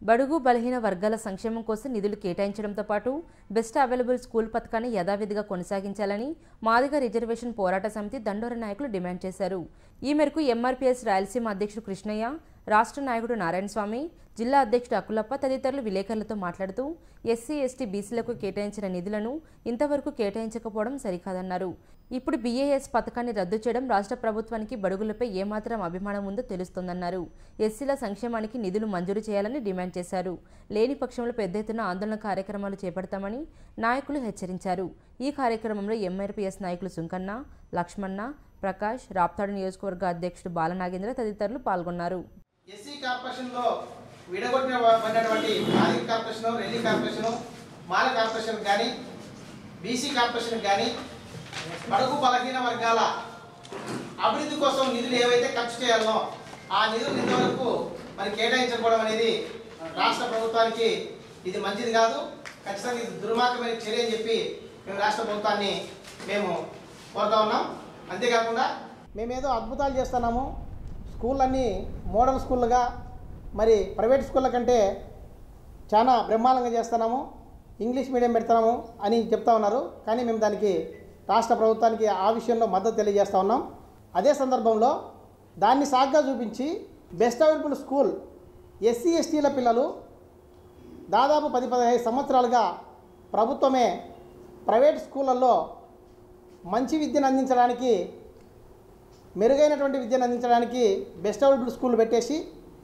బడుగు బలహీన వర్గాల సంక్షేమం కోసం నిధులు కేటాయించడంతో పాటు బెస్ట్ అవైలబుల్ స్కూల్ పథకాన్ని యథావిధిగా కొనసాగించాలని మాదిగ రిజర్వేషన్ పోరాట సమితి దండోర నాయకులు డిమాండ్ చేశారు ఈ మేరకు ఎంఆర్పీఎస్ రాయలసీమ అధ్యక్షుడు కృష్ణయ్య రాష్ట్ర నాయకుడు నారాయణస్వామి జిల్లా అధ్యక్షుడు అకులప్ప తదితరులు విలేకరులతో మాట్లాడుతూ ఎస్సీ ఎస్టీ బీసీలకు కేటాయించిన నిధులను ఇంతవరకు కేటాయించకపోవడం సరికాదన్నారు ఇప్పుడు బీఏఎస్ పథకాన్ని రద్దు చేయడం రాష్ట్ర ప్రభుత్వానికి బడుగులపై ఏమాత్రం అభిమానం ఉందో తెలుస్తోందన్నారు ఎస్సీల సంక్షేమానికి నిధులు మంజూరు చేయాలని డిమాండ్ చేశారు లేని పక్షంలో పెద్ద ఎత్తున ఆందోళన కార్యక్రమాలు చేపడతామని నాయకులు హెచ్చరించారు ఈ కార్యక్రమంలో ఎంఆర్పీఎస్ నాయకులు సుంకన్న లక్ష్మణ ప్రకాష్ రాప్తాడు నియోజకవర్గ అధ్యక్షుడు బాలనాగేంద్ర తదితరులు పాల్గొన్నారు ఎస్సీ కార్పొరేషన్లో విడగొట్టినటువంటి Madiga corporation Relli corporation Mala corporation కానీ బీసీ కార్పొరేషన్ కానీ బడుగు బలహీన వర్గాల అభివృద్ధి కోసం నిధులు ఏవైతే ఖర్చు చేయాలనో ఆ నిధులు ఇంతవరకు మరి కేటాయించకపోవడం అనేది రాష్ట్ర ప్రభుత్వానికి ఇది మంచిది కాదు ఖచ్చితంగా ఇది దుర్మార్గమైన చర్య అని చెప్పి మేము రాష్ట్ర ప్రభుత్వాన్ని మేము కోరుతా ఉన్నాం అంతేకాకుండా మేమేదో అద్భుతాలు చేస్తున్నాము స్కూళ్ళన్నీ మోడల్ స్కూళ్ళుగా మరి ప్రైవేట్ స్కూళ్ళ కంటే చాలా బ్రహ్మాండంగా చేస్తున్నాము ఇంగ్లీష్ మీడియం పెడుతున్నాము అని చెప్తా ఉన్నారు కానీ మేము దానికి రాష్ట్ర ప్రభుత్వానికి ఆ విషయంలో మద్దతు తెలియజేస్తా ఉన్నాం అదే సందర్భంలో దాన్ని సాగ్గా చూపించి బెస్ట్ అవైలబుల్ స్కూల్ ఎస్సీ ఎస్టీల పిల్లలు దాదాపు పది పదహైదు సంవత్సరాలుగా ప్రభుత్వమే ప్రైవేట్ స్కూళ్ళల్లో మంచి విద్యను అందించడానికి మెరుగైనటువంటి విద్యను అందించడానికి బెస్ట్ అవైలబుల్ స్కూల్ పెట్టేసి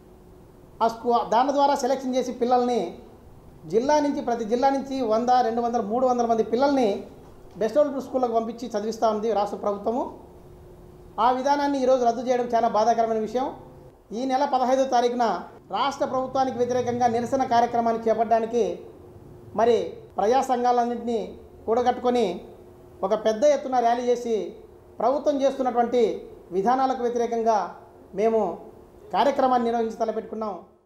ఆ స్కూ దాని ద్వారా సెలెక్షన్ చేసి పిల్లల్ని జిల్లా నుంచి ప్రతి జిల్లా నుంచి వంద రెండు వందల మూడు వందల మంది పిల్లల్ని బెస్ట్ అవైలబుల్ స్కూళ్ళకు పంపించి చదివిస్తూ ఉంది రాష్ట్ర ప్రభుత్వము ఆ విధానాన్ని ఈరోజు రద్దు చేయడం చాలా బాధాకరమైన విషయం ఈ నెల పదహైదో తారీఖున రాష్ట్ర ప్రభుత్వానికి వ్యతిరేకంగా నిరసన కార్యక్రమాన్ని చేపట్టడానికి మరి ప్రజా సంఘాలన్నింటినీ కూడగట్టుకొని ఒక పెద్ద ఎత్తున ర్యాలీ చేసి ప్రభుత్వం చేస్తున్నటువంటి విధానాలకు వ్యతిరేకంగా మేము కార్యక్రమాన్ని నిర్వహించి తలపెట్టుకున్నాం